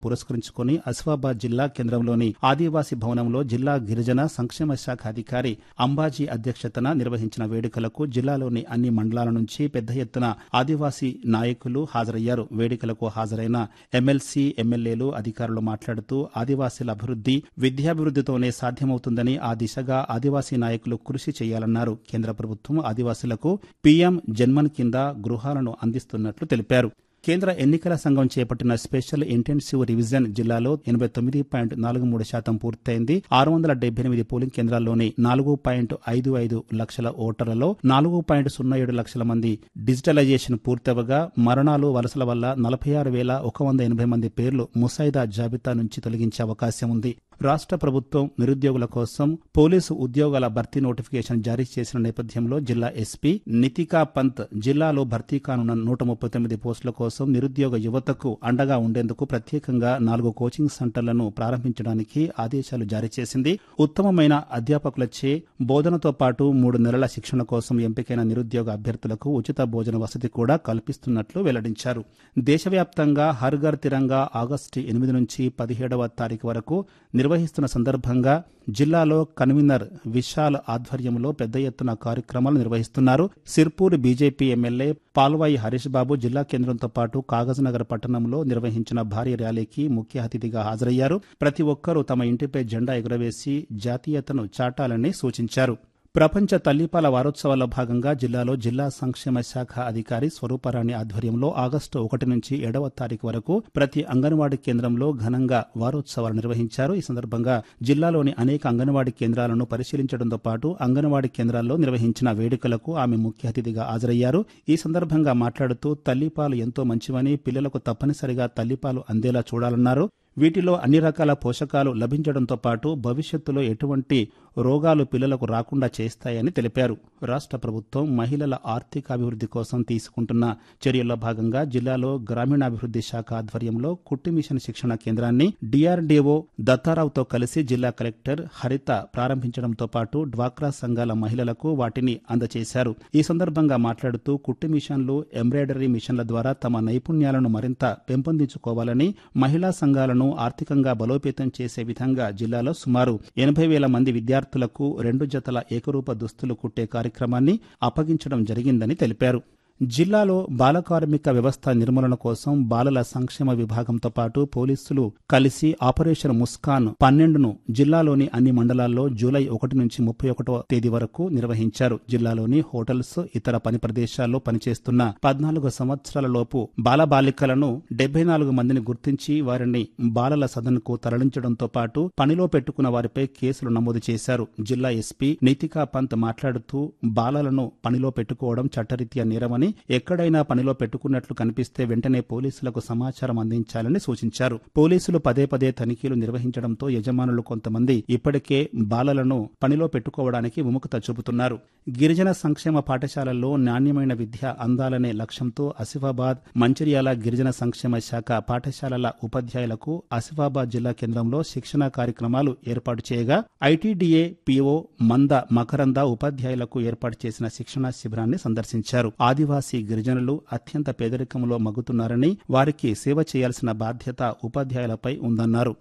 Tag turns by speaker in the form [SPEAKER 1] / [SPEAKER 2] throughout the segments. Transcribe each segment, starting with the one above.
[SPEAKER 1] పురస్కరించుకుని ఆసిఫాబాద్ జిల్లా కేంద్రంలోని ఆదివాసీ భవనంలో జిల్లా గిరిజన సంక్షేమ శాఖ అధికారి అంబాజీ అధ్యక్షతన నిర్వహించిన వేడుకలకు జిల్లాలోని అన్ని మండలాల నుంచి పెద్ద ఎత్తున ఆదివాసీ నాయకులు హాజరయ్యారు వేడుకలకు హాజరైన ఎమ్మెల్సీ ఎమ్మెల్యేలు అధికారులు మాట్లాడుతూ ఆదివాసీల అభివృద్ది విద్యాభివృద్దితోనే సాధ్యమవుతుందని ఆ దిశగా ఆదివాసీ నాయకులు కృషి చేయాలన్నారు కేంద్ర ప్రభుత్వం ఆదివాసీలకు పీఎం జన్మన్ కింద గృహాలను అందిస్తున్నట్లు తెలిపారు కేంద్ర ఎన్నికల సంఘం చేపట్టిన స్పెషల్ ఇంటెన్సివ్ రివిజన్ జిల్లాలో ఎనబై తొమ్మిది పాయింట్ నాలుగు మూడు శాతం పూర్తయింది ఆరు వందల డెబ్బై ఎనిమిది పోలింగ్ కేంద్రాల్లోని నాలుగు పాయింట్ ఐదు ఐదు లక్షల ఓటర్లలో నాలుగు పాయింట్ సున్నా ఏడు లక్షల మంది డిజిటలైజేషన్ పూర్తవగా మరణాలు వలసల వల్ల నలభై ఆరు వేల ఒక వంద ఎనభై మంది పేర్లు ముసాయిదా జాబితా నుంచి తొలగించే అవకాశం ఉంది రాష్ట్ర ప్రభుత్వం నిరుద్యోగుల కోసం పోలీసు ఉద్యోగాల భర్తీ నోటిఫికేషన్ జారీ చేసిన నేపథ్యంలో జిల్లా ఎస్పీ నితికా పంత్ జిల్లాలో భర్తీ కానున్న నూట ముప్పై తొమ్మిది పోస్టుల కోసం నిరుద్యోగ యువతకు అండగా ఉండేందుకు ప్రత్యేకంగా నాలుగు కోచింగ్ సెంటర్లను ప్రారంభించడానికి ఆదేశాలు జారీ చేసింది ఉత్తమమైన అధ్యాపకులచే బోధనతో పాటు మూడు నెలల శిక్షణ కోసం ఎంపికైన నిరుద్యోగ అభ్యర్థులకు ఉచిత భోజన వసతి కూడా కల్పిస్తున్నట్లు వెల్లడించారు దేశవ్యాప్తంగా హర్ ఘర్ తిరంగా ఆగస్టు ఎనిమిది నుంచి పదిహేడవ తారీఖు వరకు నిర్వహిస్తున్న సందర్భంగా జిల్లాలో కన్వీనర్ విశాల్ ఆధ్వర్యంలో పెద్ద ఎత్తున కార్యక్రమాలు నిర్వహిస్తున్నారు సిర్పూర్ బీజేపీ ఎమ్మెల్యే పాల్వాయి హరీష్ బాబు జిల్లా కేంద్రంతో పాటు కాగజ్నగర్ పట్టణంలో నిర్వహించిన భారీ ర్యాలీకి ముఖ్య అతిథిగా హాజరయ్యారు ప్రతి ఒక్కరూ తమ ఇంటిపై జెండా ఎగురవేసి జాతీయతను చాటాలని సూచించారు ప్రపంచ తల్లిపాల వారోత్సవాల్లో భాగంగా జిల్లాలో జిల్లా సంక్షేమ శాఖ అధికారి స్వరూపరాణి ఆధ్వర్యంలో ఆగస్టు ఒకటి నుంచి ఏడవ తారీఖు వరకు ప్రతి అంగన్వాడీ కేంద్రంలో ఘనంగా వారోత్సవాలు నిర్వహించారు ఈ సందర్భంగా జిల్లాలోని అనేక అంగన్వాడీ కేంద్రాలను పరిశీలించడంతో పాటు అంగన్వాడీ కేంద్రాల్లో నిర్వహించిన వేడుకలకు ఆమె ముఖ్య అతిథిగా హాజరయ్యారు ఈ సందర్భంగా మాట్లాడుతూ తల్లిపాలు ఎంతో మంచివని పిల్లలకు తప్పనిసరిగా తల్లిపాలు అందేలా చూడాలన్నారు వీటిలో అన్ని రకాల పోషకాలు లభించడంతో పాటు భవిష్యత్తులో ఎటువంటి రోగాలు పిల్లలకు రాకుండా చేస్తాయని తెలిపారు రాష్ట్ర ప్రభుత్వం మహిళల ఆర్థికాభివృద్ధి కోసం తీసుకుంటున్న చర్యల్లో భాగంగా జిల్లాలో గ్రామీణాభివృద్ధి శాఖ ఆధ్వర్యంలో కుట్టి మిషన్ శిక్షణ కేంద్రాన్ని డిఆర్డీఓ దత్తారావుతో కలిసి జిల్లా కలెక్టర్ హరిత ప్రారంభించడంతో పాటు డ్వాక్రా సంఘాల మహిళలకు వాటిని అందజేశారు ఈ సందర్భంగా మాట్లాడుతూ కుట్టి మిషన్లు ఎంబ్రాయిడరీ మిషన్ల ద్వారా తమ నైపుణ్యాలను మరింత పెంపొందించుకోవాలని మహిళా సంఘాలను ఆర్థికంగా బలోపేతం చేసే విధంగా జిల్లాలో సుమారు ఎనభై వేల మంది విద్యార్థులకు రెండు జతల ఏకరూప దుస్తులు కుట్టే కార్యక్రమాన్ని అప్పగించడం జరిగిందని తెలిపారు జిల్లాలో బాల కార్మిక వ్యవస్థ నిర్మూలన కోసం బాలల సంక్షేమ విభాగంతో పాటు పోలీసులు కలిసి ఆపరేషన్ ముస్కాన్ పన్నెండును జిల్లాలోని అన్ని మండలాల్లో జూలై ఒకటి నుంచి ముప్పై ఒకటో తేదీ వరకు నిర్వహించారు జిల్లాలోని హోటల్స్ ఇతర పని ప్రదేశాల్లో పనిచేస్తున్న పద్నాలుగు సంవత్సరాల లోపు బాలబాలికలను డెబ్బై నాలుగు మందిని గుర్తించి వారిని బాలల సదన్కు తరలించడంతో పాటు పనిలో పెట్టుకున్న వారిపై కేసులు నమోదు చేశారు జిల్లా ఎస్పీ నీతికా పంత్ మాట్లాడుతూ బాలలను పనిలో పెట్టుకోవడం చట్టరీత్యా నేరమని ఎక్కడైనా పనిలో పెట్టుకున్నట్లు కనిపిస్తే వెంటనే పోలీసులకు సమాచారం అందించాలని సూచించారు పోలీసులు పదే పదే తనిఖీలు నిర్వహించడంతో యజమానులు కొంతమంది ఇప్పటికే బాలలను పనిలో పెట్టుకోవడానికి విముఖత చూపుతున్నారు గిరిజన సంక్షేమ పాఠశాలల్లో నాణ్యమైన విద్య అందాలనే లక్ష్యంతో ఆసిఫాబాద్ మంచిర్యాల గిరిజన సంక్షేమ శాఖ పాఠశాలల ఉపాధ్యాయులకు ఆసిఫాబాద్ జిల్లా కేంద్రంలో శిక్షణ కార్యక్రమాలు ఏర్పాటు చేయగా ఐటీడీఏ పీఓ మంద మకరంద ఉపాధ్యాయులకు ఏర్పాటు చేసిన శిక్షణా శిబిరాన్ని సందర్శించారు ఆదివాసీ గిరిజనులు అత్యంత పేదరికంలో మగ్గుతున్నారని వారికి సేవ చేయాల్సిన బాధ్యత ఉపాధ్యాయులపై ఉందన్నారు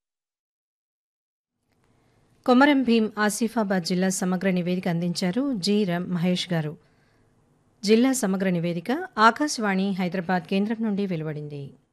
[SPEAKER 2] కొమరం భీం ఆసిఫాబాద్ జిల్లా సమగ్ర నివేదిక అందించారు జి రం మహేష్ గారు జిల్లా సమగ్ర నివేదిక ఆకాశవాణి హైదరాబాద్ కేంద్రం నుండి వెలువడింది